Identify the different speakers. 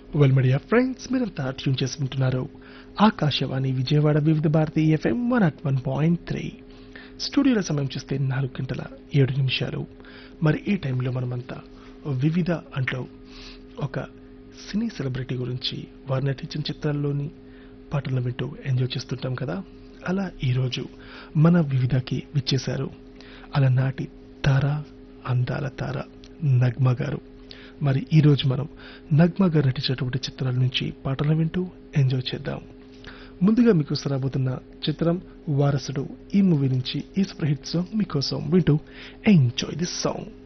Speaker 1: well media friends మీరంతా tune చేసుకుంటున్నారు Akashvani Vijayawada Vividh Bharati FM one at one point three స్టూడియోలో సమయం చూస్తే నాలుగు గంటల ఏడు నిమిషాలు మరి ఈ టైంలో మనమంతా వివిధ అంట్లో ఒక సినీ సెలబ్రిటీ గురించి వారు నటించిన చిత్రాల్లోని పాటలను వింటూ ఎంజాయ్ చేస్తుంటాం కదా అలా ఈరోజు మన వివిధకి విచ్చేశారు అలనాటి తార అందాల తార నగ్మ గారు మరి ఈరోజు మనం నగ్మ గారు నటించినటువంటి చిత్రాల నుంచి పాటలు వింటూ ఎంజాయ్ చేద్దాం ముందుగా మీకు రాబోతున్న చిత్రం వారసుడు ఈ మూవీ నుంచి ఈ సూపర్ హిట్ సాంగ్ మీకోసం వింటూ ఎంజాయ్ దిస్ సాంగ్